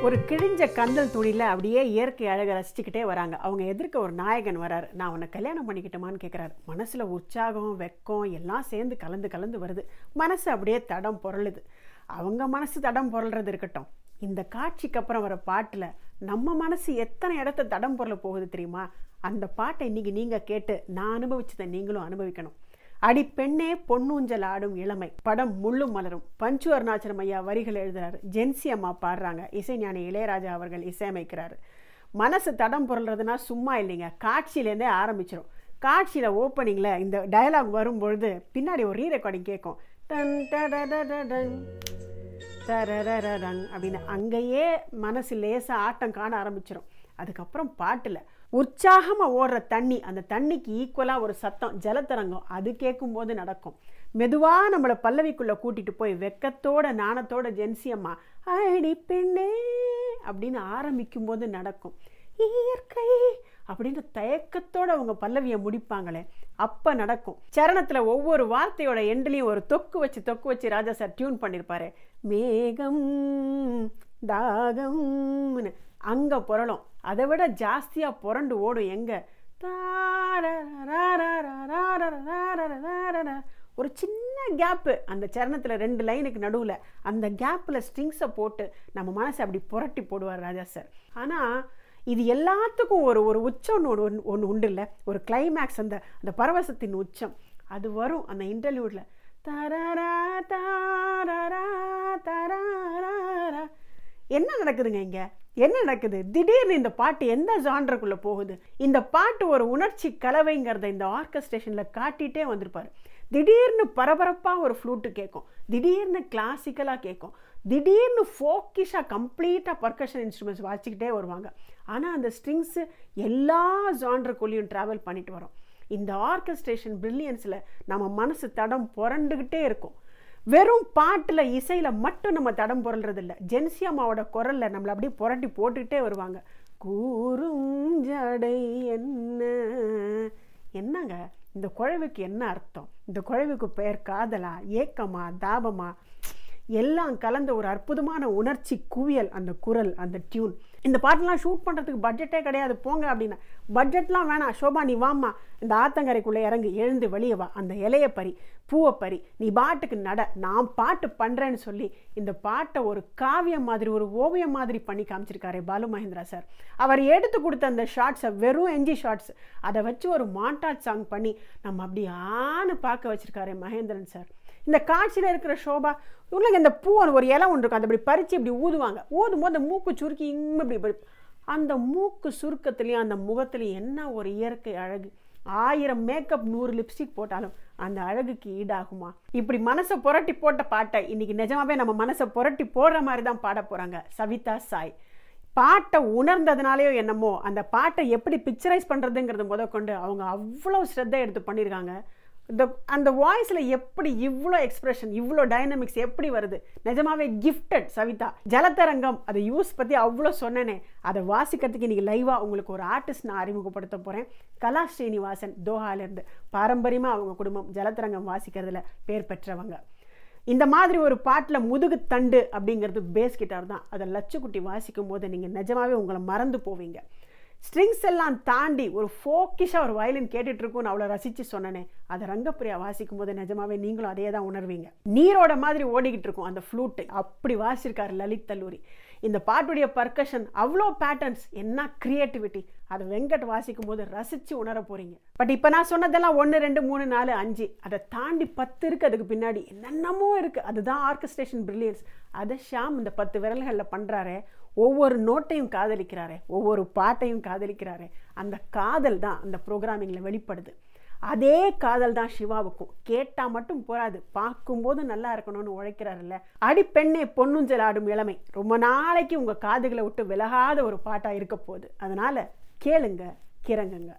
ஒரு கிழிஞ்ச கந்தல் துணியில் அப்படியே இயற்கை அழகை ரசிச்சுக்கிட்டே வராங்க அவங்க எதிர்க்க ஒரு நாயகன் வராரு நான் உன்னை கல்யாணம் பண்ணிக்கிட்டோமான்னு கேட்குறாரு மனசில் உற்சாகம் வெக்கம் எல்லாம் சேர்ந்து கலந்து கலந்து வருது மனசு அப்படியே தடம் புரளுது அவங்க மனசு தடம் புரள்றது இருக்கட்டும் இந்த காட்சிக்கு அப்புறம் வர பாட்டில் நம்ம மனசு எத்தனை இடத்த தடம் புரள போகுது தெரியுமா அந்த பாட்டை இன்னைக்கு நீங்கள் கேட்டு நான் அனுபவிச்சதை நீங்களும் அனுபவிக்கணும் அடி பெண்ணே பொன்னூஞ்சல் ஆடும் இளமை படம் முள்ளும் மலரும் பஞ்சு அருணாச்சலம் ஐயா வரிகள் எழுதுறாரு ஜென்சி அம்மா பாடுறாங்க இசைஞானி இளையராஜா அவர்கள் இசையமைக்கிறாரு மனசு தடம் புரள்றதுனா சும்மா இல்லைங்க காட்சியிலேருந்தே ஆரம்பிச்சிடும் காட்சியில் ஓப்பனிங்கில் இந்த டயலாக் வரும்பொழுது பின்னாடி ஒரு ரீ ரெக்கார்டிங் கேட்கும் டன் டடடடடன் தரரரரங் அப்படின்னு அங்கேயே மனசு லேசாக ஆட்டம் காண ஆரம்பிச்சிடும் அதுக்கப்புறம் பாட்டில் உற்சாகமாக ஓடுற தண்ணி அந்த தண்ணிக்கு ஈக்குவலாக ஒரு சத்தம் ஜலத்தரங்கம் அது கேட்கும்போது நடக்கும் மெதுவாக நம்மளை பல்லவிக்குள்ளே கூட்டிகிட்டு போய் வெக்கத்தோட நாணத்தோட ஜென்சி அம்மா அடி பெண்ணே அப்படின்னு ஆரம்பிக்கும் போது நடக்கும் இயற்கை அப்படின்னு தயக்கத்தோட அவங்க பல்லவியை முடிப்பாங்களே அப்போ நடக்கும் சரணத்தில் ஒவ்வொரு வார்த்தையோட எண்ட்லேயும் ஒரு தொக்கு வச்சு தொக்கு வச்சு ராஜா சார் டியூன் பண்ணியிருப்பாரு மேகம் தாகம்னு அங்கே புரளும் அதை விட ஜாஸ்தியாக புரண்டு ஓடும் எங்கே ஒரு சின்ன கேப்பு அந்த சரணத்தில் ரெண்டு லைனுக்கு நடுவில் அந்த கேப்பில் ஸ்ட்ரிங்ஸை போட்டு நம்ம மனசை அப்படி புரட்டி போடுவார் ராஜா சார் ஆனால் இது எல்லாத்துக்கும் ஒரு ஒரு உச்சம் ஒன்று ஒன்று உண்டு இல்லை ஒரு கிளைமேக்ஸ் அந்த அந்த பரவசத்தின் உச்சம் அது வரும் அந்த இன்டர்வியூவில் தரரா தாரரா தராரா என்ன நடக்குதுங்க இங்கே என்ன நடக்குது திடீர்னு இந்த பாட்டு எந்த ஜான்ருக்குள்ளே போகுது இந்த பாட்டு ஒரு உணர்ச்சி கலவைங்கிறத இந்த ஆர்கஸ்ட்ரேஷனில் காட்டிகிட்டே வந்திருப்பார் திடீர்னு பரபரப்பாக ஒரு ஃப்ளூட்டு கேட்கும் திடீர்னு கிளாசிக்கலாக கேட்கும் திடீர்னு ஃபோக்கிஷாக கம்ப்ளீட்டாக பர்கஷன் இன்ஸ்ட்ருமெண்ட்ஸ் வாசிக்கிட்டே வருவாங்க ஆனால் அந்த ஸ்ட்ரிங்ஸு எல்லா ஜான்ருக்குள்ளேயும் ட்ராவல் பண்ணிட்டு வரோம் இந்த ஆர்கஸ்ட்ரேஷன் பிரில்லியன்ஸில் நம்ம மனசு தடம் புரண்டுக்கிட்டே இருக்கும் வெறும் பாட்டில் இசையில் மட்டும் நம்ம தடம் புரள்றதில்ல ஜென்சி அம்மாவோட குரலில் நம்மளை அப்படியே புரட்டி போட்டுக்கிட்டே வருவாங்க கூறும் ஜடை என்ன என்னங்க இந்த குழவுக்கு என்ன அர்த்தம் இந்த குழவுக்கு பெயர் காதலா ஏக்கமா தாபமா எல்லாம் கலந்த ஒரு அற்புதமான உணர்ச்சி குவியல் அந்த குரல் அந்த டியூன் இந்த பாட்டெல்லாம் ஷூட் பண்ணுறதுக்கு பட்ஜெட்டே கிடையாது போங்க அப்படின்னா பட்ஜெட்லாம் வேணாம் சோபா நீ வாம்மா இந்த ஆத்தங்கரைக்குள்ளே இறங்கு எழுந்து வெளியே வா அந்த இலைய பறி பூவை பறி நீ பாட்டுக்கு நட நான் பாட்டு பண்ணுறேன்னு சொல்லி இந்த பாட்டை ஒரு காவியம் மாதிரி ஒரு ஓவியம் மாதிரி பண்ணி காமிச்சிருக்காரு பாலு மகேந்திரா சார் அவர் எடுத்து கொடுத்த அந்த ஷார்ட்ஸை வெறும் என்ஜி ஷார்ட்ஸ் அதை வச்சு ஒரு மாண்டாட் சாங் பண்ணி நம்ம அப்படி ஆன்னு பார்க்க வச்சிருக்காரு மகேந்திரன் சார் இந்த காட்சியில் இருக்கிற ஷோபா உங்களுக்கு இந்த பூ ஒரு இலை ஒன்று இருக்கும் அதை இப்படி பறித்து இப்படி ஊதுவாங்க ஊதும் போது அந்த மூக்கு சுருக்கி இன்னும் இப்படி இப்படி அந்த மூக்கு சுருக்கத்துலேயும் அந்த முகத்துலேயும் என்ன ஒரு இயற்கை அழகு ஆயிரம் மேக்கப் நூறு லிப்ஸ்டிக் போட்டாலும் அந்த அழகுக்கு ஈடாகுமா இப்படி மனசை புரட்டி போட்ட பாட்டை இன்னைக்கு நிஜமாவே நம்ம மனசை புரட்டி போடுற மாதிரி தான் பாட போகிறாங்க சவிதா சாய் பாட்டை உணர்ந்ததுனாலேயோ என்னமோ அந்த பாட்டை எப்படி பிக்சரைஸ் பண்ணுறதுங்கிறது முத கொண்டு அவங்க அவ்வளோ ஸ்ரத்தை எடுத்து பண்ணியிருக்காங்க இந்த அந்த வாய்ஸில் எப்படி இவ்வளோ எக்ஸ்பிரஷன் இவ்வளோ டைனமிக்ஸ் எப்படி வருது நிஜமாவே கிஃப்டட் சவிதா ஜலத்தரங்கம் அதை யூஸ் பற்றி அவ்வளோ சொன்னேனே அதை வாசிக்கிறதுக்கு இன்றைக்கி லைவாக உங்களுக்கு ஒரு ஆர்டிஸ்ட் நான் அறிமுகப்படுத்த போகிறேன் கலா ஸ்ரீனிவாசன் தோஹாலேருந்து பாரம்பரியமாக அவங்க குடும்பம் ஜலத்தரங்கம் வாசிக்கிறதுல பேர் பெற்றவங்க இந்த மாதிரி ஒரு பாட்டில் முதுகு தண்டு அப்படிங்கிறது பேஸ் கிட்டார் தான் அதை லட்சக்குட்டி வாசிக்கும் போது நீங்கள் நிஜமாவே உங்களை மறந்து போவீங்க ஸ்ட்ரிங்ஸ் எல்லாம் தாண்டி ஒரு ஃபோக்கிஷாக ஒரு வயலின் கேட்டுட்டு இருக்கும்னு அவ்வளோ ரசித்து சொன்னனே அதை ரங்கப்பிரியா வாசிக்கும் போது நிஜமாவே நீங்களும் அதே தான் உணர்வீங்க நீரோட மாதிரி ஓடிக்கிட்டு இருக்கும் அந்த ஃப்ளூட்டு அப்படி வாசிச்சிருக்காரு லலித் தல்லூரி இந்த பாட்டுடைய பர்கஷன் அவ்வளோ பேட்டர்ன்ஸ் என்ன க்ரியேட்டிவிட்டி அதை வெங்கட் வாசிக்கும் போது ரசித்து உணர போகிறீங்க பட் இப்போ நான் சொன்னதெல்லாம் ஒன்று ரெண்டு மூணு நாலு அஞ்சு அதை தாண்டி பத்து இருக்குது அதுக்கு பின்னாடி என்னென்னமோ இருக்குது அதுதான் ஆர்கஸ்ட்ரேஷன் பிரில்லியன்ஸ் அதை ஷாம் இந்த பத்து விரல்களில் பண்ணுறாரு ஒவ்வொரு நோட்டையும் காதலிக்கிறாரு ஒவ்வொரு பாட்டையும் காதலிக்கிறாரு அந்த காதல் தான் அந்த ப்ரோக்ராமிங்கில் வெளிப்படுது அதே காதல் தான் சிவாவுக்கும் கேட்டால் மட்டும் போராது பார்க்கும்போது நல்லா இருக்கணும்னு உழைக்கிறாருல்ல அடி பெண்ணே பொன்னுஞ்சல் ஆடும் இளமை ரொம்ப நாளைக்கு உங்கள் காதுகளை விட்டு விலகாத ஒரு பாட்டாக இருக்க போகுது அதனால் கேளுங்க கிறங்குங்க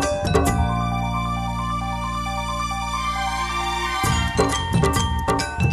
ஆ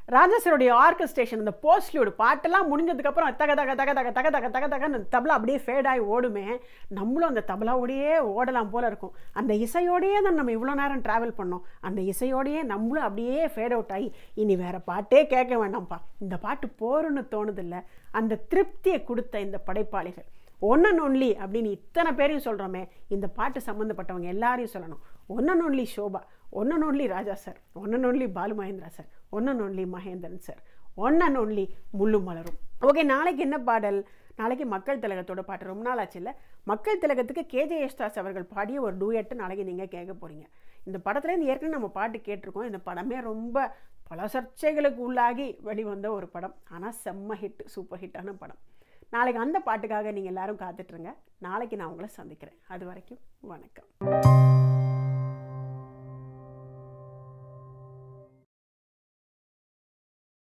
ராஜாசருடைய ஆர்கஸ்ட்ரேஷன் இந்த போஸ்ட்லியோட பாட்டெல்லாம் முடிஞ்சதுக்கப்புறம் தக தக தக தக தக தக தக தகன்னு அந்த தபலா அப்படியே ஃபேட் ஆகி ஓடுமே நம்மளும் அந்த தபலாவோடையே ஓடலாம் போல இருக்கும் அந்த இசையோடையே தான் நம்ம இவ்வளோ நேரம் ட்ராவல் பண்ணோம் அந்த இசையோடையே நம்மளும் அப்படியே ஃபேட் அவுட் ஆகி இனி வேற பாட்டே கேட்க வேண்டாம்ப்பா இந்த பாட்டு போருன்னு தோணுதில்ல அந்த திருப்தியை கொடுத்த இந்த படைப்பாளிகள் ஒன் அண்ட் ஒன்லி அப்படின்னு இத்தனை பேரையும் சொல்கிறோமே இந்த பாட்டு சம்மந்தப்பட்டவங்க எல்லாரையும் சொல்லணும் one and only Shoba one and only Raja sir one and only Balu Mahendra sir one and only Mahendran sir one and only Mullu Malarum okay நாளைக்கு என்ன பாடல் நாளைக்கு மக்கள் திலகத்தோட பாட்டு ரொம்ப நாள் ஆச்சு இல்லை மக்கள் திலகத்துக்கு கேஜே யேசுதாஸ் அவர்கள் பாடிய ஒரு டூயட்டு நாளைக்கு நீங்கள் கேட்க போகிறீங்க இந்த படத்துலேருந்து ஏற்கனவே நம்ம பாட்டு கேட்டிருக்கோம் இந்த படமே ரொம்ப பல சர்ச்சைகளுக்கு உள்ளாகி வெளிவந்த ஒரு படம் ஆனால் செம்ம ஹிட் சூப்பர் ஹிட்டான படம் நாளைக்கு அந்த பாட்டுக்காக நீங்கள் எல்லாரும் காத்துட்ருங்க நாளைக்கு நான் உங்களை சந்திக்கிறேன் அது வரைக்கும் வணக்கம்